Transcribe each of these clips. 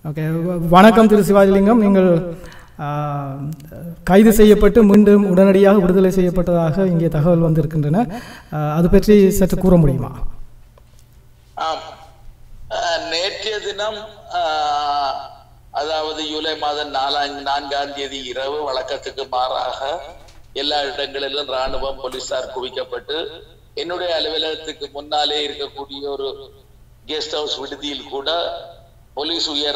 okay வணக்கம் திரு சிவாஜிலிங்கம் நீங்கள் ஆ, கைது செய்யப்பட்டு மீண்டும் உடனடியாக விடுதலை செய்யப்பட்டதாக இங்கே தகவல் வந்திருக்கின்றன ஆ, அது பற்றி சற்று கூற முடியுமா ஆம் அஹ், நேற்றைய தினம் அஹ், அதாவது ஜூலை மாதம் நாலாம் நான்காம் தேதி இரவு வழக்கத்துக்கு மாறாக எல்லா இடங்களிலும் ராணுவம் போலீசார் குவிக்கப்பட்டு என்னுடைய அலுவலகத்துக்கு முன்னாலே இருக்கக்கூடிய ஒரு கெஸ்ட் ஹவுஸ் விடுதியில் கூட போலீஸ் உயர்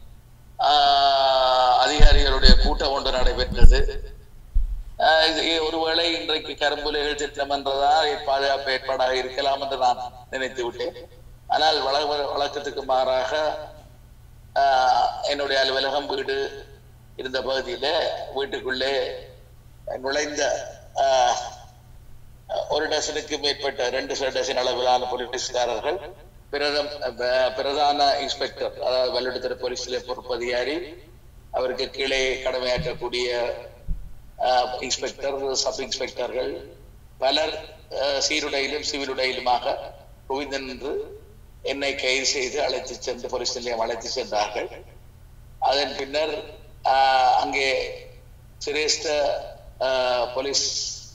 ஆஹ், அதிகாரிகளுடைய கூட்டம் ஒன்று நடைபெற்றது ஆஹ் இது ஒருவேளை இன்றைக்கு கரும்புலைகள் திட்டம் என்றதா பாதுகாப்பு ஏற்பாடாக இருக்கலாம் என்று நான் நினைத்து விட்டேன் ஆனால் வழ- வழக்கத்துக்கு மாறாக ஆஹ், என்னுடைய அலுவலகம் வீடு இருந்த பகுதியில வீட்டுக்குள்ளே நுழைந்த ஆஹ், ஒரு டசனுக்கு மேற்பட்ட ரெண்டு டசன் அளவிலான போலீஸ்காரர்கள் பிரதம் ப- பிரதான இன்ஸ்பெக்டர் அதாவது வல்லுடத்துறை போலீஸ்ல பொறுப்பதிகாரி அவருக்கு கீழே கடமையாற்றக்கூடிய ஆஹ், இன்ஸ்பெக்டர் சப் இன்ஸ்பெக்டர்கள் பலர் ஆஹ், சீருடையிலும் சிவிலுடையிலுமாக குவிந்து நின்று என்னை கைது செய்து அழைத்து சென்று போலீஸ் நிலையம் அழைத்து சென்றார்கள் அதன் பின்னர் ஆஹ், அங்கே சிரேஷ்ட ஆஹ், போலீஸ்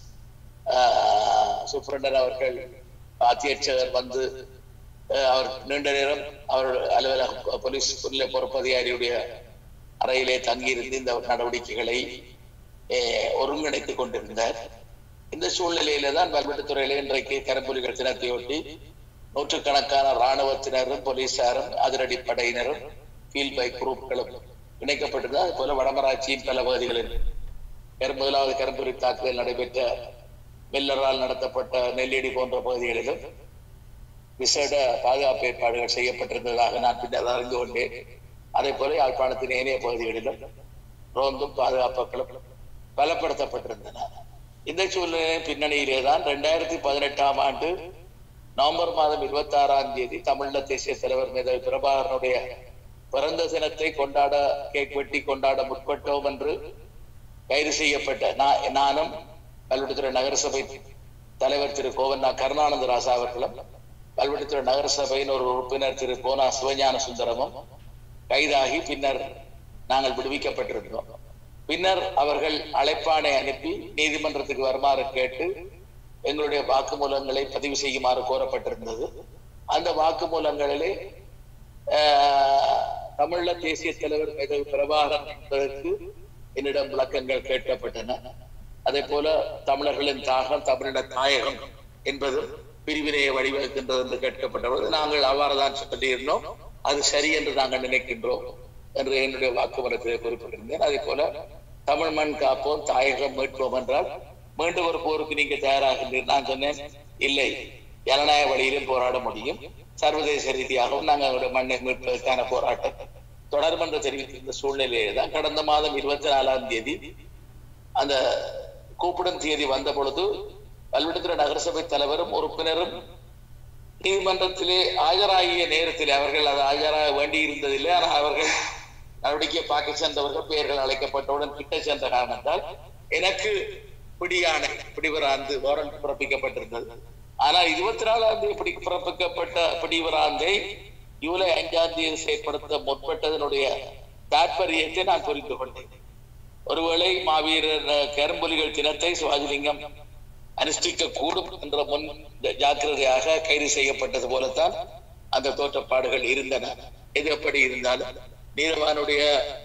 ஆஹ், சூப்பரண்டர் அவர்கள் அத்தியட்சகர் வந்து ஆஹ், அவர் நீண்ட நேரம் அவர் அலுவலக போலீஸ் நிலைய பொறுப்பதிகாரியுடைய அறையிலே தங்கியிருந்து இந்த நடவடிக்கைகளை ஆஹ், ஒருங்கிணைத்துக் கொண்டிருந்தார் இந்த சூழ்நிலையில தான் கல்வெட்டுத்துறையில இன்றைக்கு கரம்புலிகள் தினத்தையொட்டி நூற்றுக்கணக்கான ராணுவத்தினரும் போலீசாரும் அதிரடிப்படையினரும் ஃபீல்ட் பைக் குரூப்களும் இணைக்கப்பட்டிருந்தது அது போல வடமராட்சியின் பல பகுதிகளில் கரு- முதலாவது கரும்புரி தாக்குதல் நடைபெற்ற மில்லரால் நடத்தப்பட்ட நெல்லியடி போன்ற பகுதிகளிலும் விசேட பாதுகாப்பு ஏற்பாடுகள் செய்யப்பட்டிருந்ததாக நான் பின்னர் அறிந்து கொண்டேன் அதே போல யாழ்ப்பாணத்தின் ஏனைய பகுதிகளிலும் ரோந்தும் பாதுகாப்புகளும் பலப்படுத்தப்பட்டிருந்தன இந்த சூழ்நிலையின் பின்னணியிலே தான் ரெண்டாயிரத்தி பதினெட்டாம் ஆண்டு நவம்பர் மாதம் இருபத்தி ஆறாம் தேதி தமிழக தேசிய தலைவர் மேதவி பிரபாகரனுடைய பிறந்த தினத்தை கொண்டாட கேக் வெட்டி கொண்டாட முற்பட்டோம் என்று கைது செய்யப்பட்ட நான் நானும் கல்வெட்டுத்துறை நகரசபை தலைவர் திரு கோவண்ணா கருணானந்த ராசா அவர்களும் கல்வெட்டுத்துறை நகரசபையின் ஒரு உறுப்பினர் திரு போனா சிவஞான சுந்தரமும் கைதாகி பின்னர் நாங்கள் விடுவிக்கப்பட்டிருந்தோம் பின்னர் அவர்கள் அழைப்பானை அனுப்பி நீதிமன்றத்துக்கு வருமாறு கேட்டு எங்களுடைய வாக்குமூலங்களை பதிவு செய்யுமாறு கோரப்பட்டிருந்தது அந்த வாக்குமூலங்களிலே ஆஹ், தமிழக தேசிய தலைவர் மேதகு பிரபாகரன் என்பதற்கு என்னிடம் விளக்கங்கள் கேட்கப்பட்டன அதே போல தமிழர்களின் தாகம் தமிழின தாயகம் என்பதும் பிரிவினையை வழிவகுக்கின்றது என்று கேட்கப்பட்டபோது நாங்கள் அவ்வாறு தான் சொல்லியிருந்தோம் அது சரி என்று நாங்கள் நினைக்கின்றோம் என்று என்னுடைய வாக்குமூலத்திலே குறிப்பிட்டிருந்தேன் அதே போல தமிழ் மண் காப்போம் தாயகம் மீட்போம் என்றால் மீண்டும் ஒரு போருக்கு நீங்க தயாராகின்றீர் நான் சொன்னேன் இல்லை ஜனநாயக வழியிலும் போராட முடியும் சர்வதேச ரீதியாகவும் நாங்கள் எங்களுடைய மண்ணை மீட்பதற்கான போராட்டம் தொடரும் என்று தெரிவித்திருந்த சூழ்நிலையிலே தான் கடந்த மாதம் இருபத்தி நாலாம் தேதி அந்த கூப்பிடும் தேதி வந்த பொழுது பல்விடத்துறை நகரசபை தலைவரும் உறுப்பினரும் நீதிமன்றத்திலே ஆஜராகிய நேரத்தில் அவர்கள் அது ஆஜராக வேண்டி இருந்ததில்லை ஆனால் அவர்கள் நடவடிக்கை பார்க்க சென்றவர்கள் பெயர்கள் அழைக்கப்பட்டவுடன் கிட்ட சென்ற காரணத்தால் எனக்கு பிடியானை பிடிவராந்து வாரண்ட் பிறப்பிக்கப்பட்டிருந்தது ஆனால் இருபத்தி நாலாம் தேதி பிடி பிறப்பிக்கப்பட்ட பிடிவராந்தை ஜூலை அஞ்சாம் தேதி செயற்படுத்த முற்பட்டதனுடைய தாற்பயத்தை நான் புரிந்து கொண்டேன் ஒருவேளை மாவீரர் அஹ், கரும்புலிகள் தினத்தை சிவாஜிலிங்கம் அனுஷ்டிக்க கூடும் என்ற முன் ஜாக்கிரதையாக கைது செய்யப்பட்டது போலத்தான் அந்த தோற்றப்பாடுகள் இருந்தன எது எப்படி இருந்தாலும் நீதவானுடைய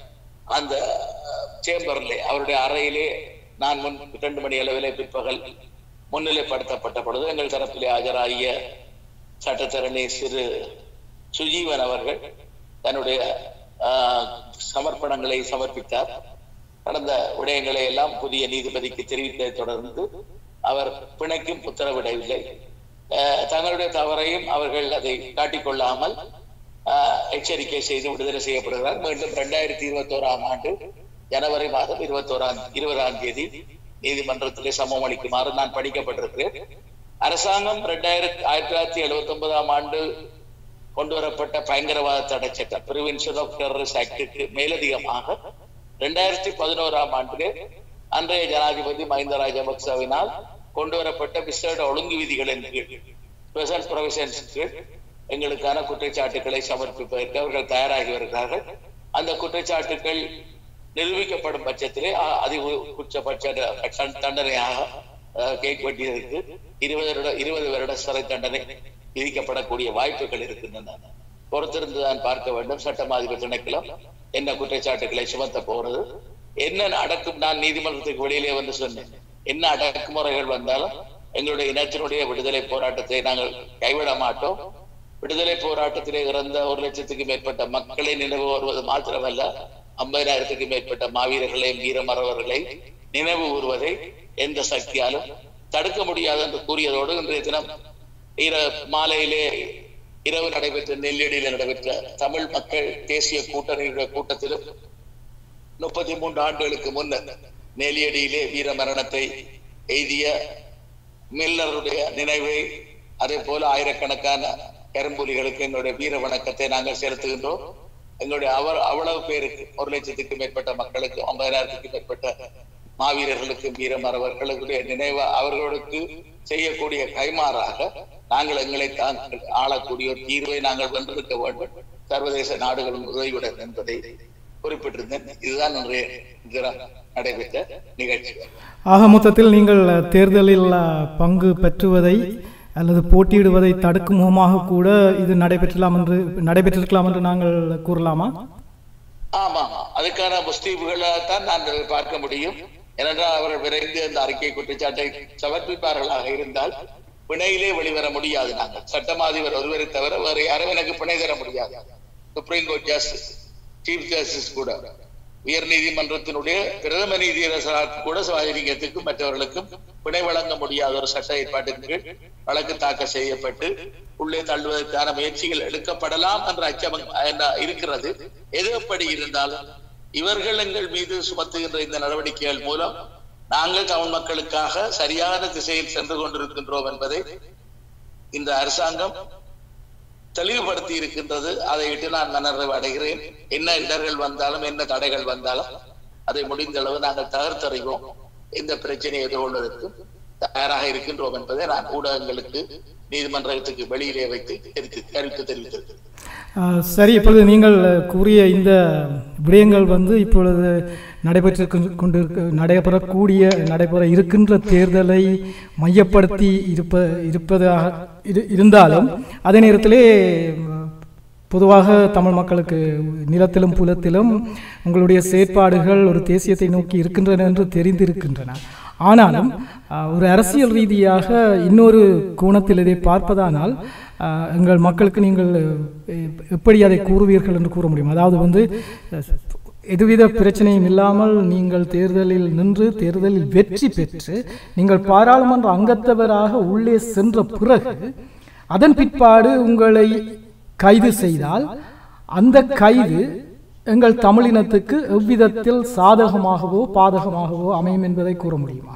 அந்த சேம்பர்ல அவருடைய அறையிலே நான் முன் இரண்டு மணி அளவிலே பிற்பகல் முன்னிலைப்படுத்தப்பட்ட பொழுது எங்கள் தரப்பிலே ஆஜராகிய சட்டத்தரணி சிறு சுஜீவன் அவர்கள் தன்னுடைய ஆஹ், சமர்ப்பணங்களை சமர்ப்பித்தார் கடந்த விடயங்களை எல்லாம் புதிய நீதிபதிக்கு தெரிவித்ததை தொடர்ந்து அவர் பிணைக்கும் உத்தரவிடவில்லை ஆஹ், தங்களுடைய தவறையும் அவர்கள் அதை காட்டிக்கொள்ளாமல் ஆஹ், எச்சரிக்கை செய்து விடுதலை செய்யப்படுகிறார் மீண்டும் இரண்டாயிரத்தி இருபத்தோராம் ஆண்டு ஜனவரி மாதம் இருபத்தோராம் இருபதாம் தேதி நீதிமன்றத்திலே சமம் அளிக்குமாறு நான் படிக்கப்பட்டிருக்கிறேன் அரசாங்கம் இரண்டாயிரத்தி ஆயிரத்தி தொள்ளாயிரத்தி எழுபத்தி ஒன்பதாம் ஆண்டு கொண்டு வரப்பட்ட பயங்கரவாத தடை சட்டம் பிரிவென்ஷன் ஆஃப் டெரரிஸ்ட் ஆக்டுக்கு மேலதிகமாக இரண்டாயிரத்தி பதினோராம் ஆண்டிலே அன்றைய ஜனாதிபதி மஹிந்த ராஜபக்சவினால் கொண்டு வரப்பட்ட விசேட ஒழுங்கு விதிகளின் கீழ் ஸ்பெஷல் ப்ரொவிஷன்ஸ் கீழ் எங்களுக்கான குற்றச்சாட்டுகளை சமர்ப்பிப்பதற்கு அவர்கள் தயாராகி வருகிறார்கள் அந்த குற்றச்சாட்டுகள் நிரூபிக்கப்படும் பட்சத்திலே அ- அதி உ- குற்றப்பட்ச த- தண்டனையாக அஹ், கேக் வெட்டியதற்கு இருபது வருட இருபது வருட சிறை தண்டனை விதிக்கப்படக்கூடிய வாய்ப்புகள் இருக்கின்றன பொறுத்திருந்துதான் பார்க்க வேண்டும் சட்டமாதிபதி திணைக்களம் என்ன குற்றச்சாட்டுகளை சுமத்த போறது என்ன அடக்கும் நான் நீதிமன்றத்துக்கு வெளியிலே வந்து சொன்னேன் என்ன அடக்குமுறைகள் வந்தாலும் எங்களுடைய இனத்தினுடைய விடுதலை போராட்டத்தை நாங்கள் கைவிட மாட்டோம் விடுதலை போராட்டத்திலே இறந்த ஒரு லட்சத்துக்கு மேற்பட்ட மக்களை நினைவு வருவது மாத்திரமல்ல ஐம்பதாயிரத்துக்கு மேற்பட்ட மாவீரர்களையும் வீரமரவர்களை நினைவு கூறுவதை எந்த சக்தியாலும் தடுக்க முடியாது என்று கூறியதோடு இன்றைய தினம் இர மாலையிலே இரவு நடைபெற்ற நெல்லியடியில் நடைபெற்ற தமிழ் மக்கள் தேசிய கூட்டணியுடைய கூட்டத்திலும் முப்பத்தி மூன்று ஆண்டுகளுக்கு முன்னர் நெல்லியடியிலே வீர மரணத்தை எய்திய மில்லருடைய நினைவை அதே போல ஆயிரக்கணக்கான கரும்புலிகளுக்கு எங்களுடைய வீர வணக்கத்தை நாங்கள் செலுத்துகின்றோம் எங்களுடைய அவர் அவ்வளவு பேருக்கு ஒரு லட்சத்துக்கு மேற்பட்ட மக்களுக்கு ஐம்பதாயிரத்துக்கு மேற்பட்ட மாவீரர்களுக்கும் வீரமரவர்களுடைய நினைவு அவர்களுக்கு செய்யக்கூடிய கைமாறாக நாங்கள் எங்களை தாங்கள் ஆளக்கூடிய ஒரு தீர்வை நாங்கள் வென்றிருக்க வேண்டும் சர்வதேச நாடுகளின் உதவியுடன் என்பதை குறிப்பிட்டிருந்தேன் இதுதான் இன்றைய தினம் நடைபெற்ற நிகழ்ச்சி ஆக மொத்தத்தில் நீங்கள் தேர்தலில் அஹ், பங்கு பெற்றுவதை அல்லது போட்டியிடுவதை தடுக்கும் முகமாக கூட இது நடைபெற்றலாம் என்று நடைபெற்றிருக்கலாம் என்று நாங்கள் கூறலாமா ஆமா ஆமா அதுக்கான முஸ்தீபுகளாகத்தான் நான் இதை பார்க்க முடியும் ஏனென்றால் அவர்கள் விரைந்து அந்த அறிக்கை குற்றச்சாட்டை சமர்ப்பிப்பார்களாக இருந்தால் பிணையிலே வெளிவர முடியாது நாங்கள் சட்டமாதிபர் ஒருவரை தவிர வேறு யாரும் எனக்கு பிணை தர முடியாது supreme court justice chief justice கூட உயர் நீதிமன்றத்தினுடைய பிரதம நீதியரசராக கூட சிவாஜிலிங்கத்துக்கும் மற்றவர்களுக்கும் பிணை வழங்க முடியாத ஒரு சட்ட ஏற்பாட்டின் கீழ் வழக்கு தாக்கல் செய்யப்பட்டு உள்ளே தள்ளுவதற்கான முயற்சிகள் எடுக்கப்படலாம் என்ற அச்சம் என்ன இருக்கிறது எது எப்படி இருந்தாலும் இவர்கள் எங்கள் மீது சுமத்துகின்ற இந்த நடவடிக்கைகள் மூலம் நாங்கள் தமிழ் மக்களுக்காக சரியான திசையில் சென்று கொண்டிருக்கின்றோம் என்பதை இந்த அரசாங்கம் தெளிவுபடுத்தி இருக்கின்றது அதை இட்டு நான் மனநிறைவு அடைகிறேன் என்ன இடர்கள் வந்தாலும் என்ன தடைகள் வந்தாலும் அதை முடிந்த அளவு நாங்கள் தகர்த்தறிவோம் இந்த பிரச்சனையை எதிர்கொள்வதற்கு தயாராக இருக்கின்றோம் என்பதை நான் ஊடகங்களுக்கு நீதிமன்றத்துக்கு வெளியிலே வைத்து தெரிவித்து தெரிவித்து தெரிவித்திருக்கிறேன் அஹ், சரி இப்பொழுது நீங்கள் கூறிய இந்த விடயங்கள் வந்து இப்பொழுது நடைபெற்று கொண்டிருக்க நடைபெறக்கூடிய நடைபெற இருக்கின்ற தேர்தலை மையப்படுத்தி இருப்ப இருப்பதாக இரு- இருந்தாலும் அதே நேரத்திலே ம், பொதுவாக தமிழ் மக்களுக்கு நிலத்திலும் புலத்திலும் உங்களுடைய செயற்பாடுகள் ஒரு தேசியத்தை நோக்கி இருக்கின்றன என்று தெரிந்திருக்கின்றன ஆனாலும் அஹ், ஒரு அரசியல் ரீதியாக இன்னொரு கோணத்தில் இதை பார்ப்பதானால் அஹ், எங்கள் மக்களுக்கு நீங்கள் அஹ், எப்படி அதை கூறுவீர்கள் என்று கூற முடியும் அதாவது வந்து அஹ், எதுவித பிரச்சனையும் இல்லாமல் நீங்கள் தேர்தலில் நின்று தேர்தலில் வெற்றி பெற்று நீங்கள் பாராளுமன்ற அங்கத்தவராக உள்ளே சென்ற பிறகு அதன் பிற்பாடு உங்களை கைது செய்தால் அந்த கைது எங்கள் தமிழினத்துக்கு எவ்விதத்தில் சாதகமாகவோ பாதகமாகவோ அமையும் என்பதை கூற முடியுமா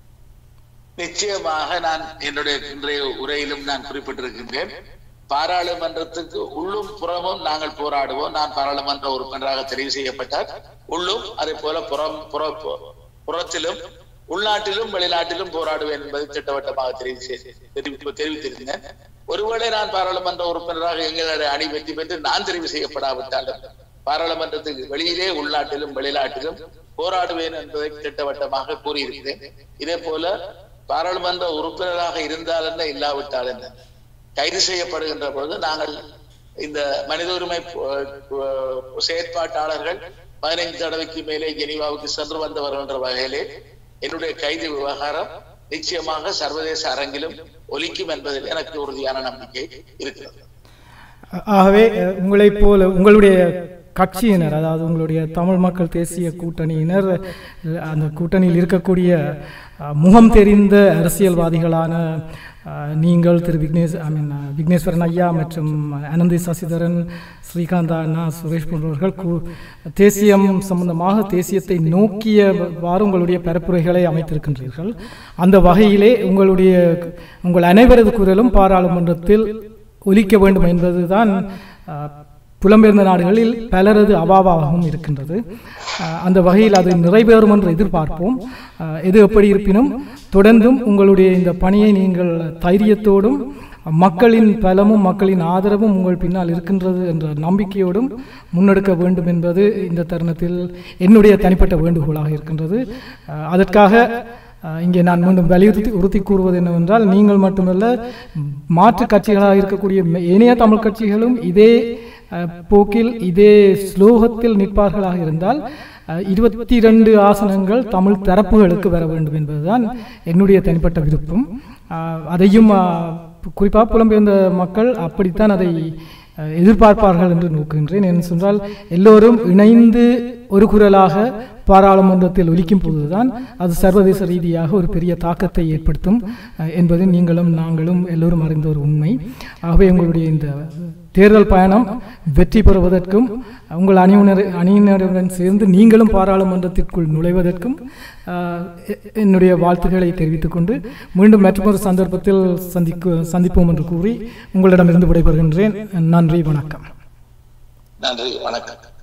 நிச்சயமாக நான் என்னுடைய இன்றைய உரையிலும் நான் குறிப்பிட்டிருக்கின்றேன் பாராளுமன்றத்துக்கு உள்ளும் புறமும் நாங்கள் போராடுவோம் நான் பாராளுமன்ற உறுப்பினராக தெரிவு செய்யப்பட்டால் உள்ளும் அதே போல புறம் புற புறத்திலும் உள்நாட்டிலும் வெளிநாட்டிலும் போராடுவேன் என்பதை திட்டவட்டமாக தெரிவு செய்து- தெரிவி- தெரிவித்திருந்தேன் ஒருவேளை நான் பாராளுமன்ற உறுப்பினராக எங்களுடைய அணி வெற்றி பெற்று நான் தெரிவு செய்யப்படாவிட்டாலும் பாராளுமன்றத்துக்கு வெளியிலே உள்நாட்டிலும் வெளிநாட்டிலும் போராடுவேன் என்பதை திட்டவட்டமாக கூறியிருக்கிறேன் இதே போல பாராளுமன்ற உறுப்பினராக இருந்தால் என்ன இல்லாவிட்டால் என்ன கைது செய்யப்படுகின்ற பொழுது நாங்கள் இந்த மனித உரிமை போ- போ- செயற்பாட்டாளர்கள் பதினைந்து தடவைக்கு மேலே ஜெனீவாவுக்கு சென்று வந்தவர் என்ற வகையிலே என்னுடைய கைது விவகாரம் நிச்சயமாக சர்வதேச அரங்கிலும் ஒலிக்கும் என்பதில் எனக்கு உறுதியான நம்பிக்கை இருக்கிறது ஆகவே அஹ், உங்களைப் போல உங்களுடைய கட்சியினர் அதாவது உங்களுடைய தமிழ் மக்கள் தேசிய கூட்டணியினர் அஹ், அந்த கூட்டணியில் இருக்கக்கூடிய அஹ், முகம் தெரிந்த அரசியல்வாதிகளான அஹ், நீங்கள் திரு விக்னேஷ் ஐ மீன் விக்னேஸ்வரன் ஐயா மற்றும் அனந்தி சசிதரன் ஸ்ரீகாந்த் அண்ணா சுரேஷ் போன்றவர்கள் கூ- தேசியம் சம்பந்தமாக தேசியத்தை நோக்கியவாறு உங்களுடைய பரப்புரைகளை அமைத்திருக்கின்றீர்கள் அந்த வகையிலே உங்களுடைய உங்கள் அனைவரது குரலும் பாராளுமன்றத்தில் ஒலிக்க வேண்டும் என்பதுதான் அஹ், புலம்பெயர்ந்த நாடுகளில் பலரது அபாவாகவும் இருக்கின்றது அஹ், அந்த வகையில் அது நிறைவேறும் என்று எதிர்பார்ப்போம் அஹ், எது எப்படி இருப்பினும் தொடர்ந்தும் உங்களுடைய இந்த பணியை நீங்கள் தைரியத்தோடும் மக்களின் பலமும் மக்களின் ஆதரவும் உங்கள் பின்னால் இருக்கின்றது என்ற நம்பிக்கையோடும் முன்னெடுக்க வேண்டும் என்பது இந்த தருணத்தில் என்னுடைய தனிப்பட்ட வேண்டுகோளாக இருக்கின்றது அஹ், அதற்காக அஹ், இங்கே நான் மீண்டும் வலியுறுத்தி உறுதி கூறுவது என்னவென்றால் நீங்கள் மட்டுமல்ல மாற்று கட்சிகளாக இருக்கக்கூடிய மே- ஏனைய தமிழ் கட்சிகளும் இதே அஹ், போக்கில் இதே ஸ்லோகத்தில் நிற்பார்களாக இருந்தால் இருபத்தி இரண்டு ஆசனங்கள் தமிழ் தரப்புகளுக்கு வர வேண்டும் என்பதுதான் என்னுடைய தனிப்பட்ட விருப்பம் அஹ், அதையும் குறிப்பாக புலம்பெயர்ந்த மக்கள் அப்படித்தான் அதை அஹ், எதிர்பார்ப்பார்கள் என்று நோக்குகின்றேன் என்று சொன்னால் எல்லோரும் இணைந்து ஒரு குரலாக பாராளுமன்றத்தில் ஒலிக்கும் போதுதான் அது சர்வதேச ரீதியாக ஒரு பெரிய தாக்கத்தை ஏற்படுத்தும் அஹ், என்பது நீங்களும் நாங்களும் எல்லோரும் அறிந்த ஒரு உண்மை ஆகவே உங்களுடைய இந்த தேர்தல் பயணம் வெற்றி பெறுவதற்கும் உங்கள் அணியினர் அணியினருடன் சேர்ந்து நீங்களும் பாராளுமன்றத்திற்குள் நுழைவதற்கும் அஹ், எ- என்னுடைய வாழ்த்துக்களை தெரிவித்துக் கொண்டு மீண்டும் மற்றொரு சந்தர்ப்பத்தில் சந்திக்க சந்திப்போம் என்று கூறி உங்களிடமிருந்து விடைபெறுகின்றேன் நன்றி வணக்கம் நன்றி வணக்கம்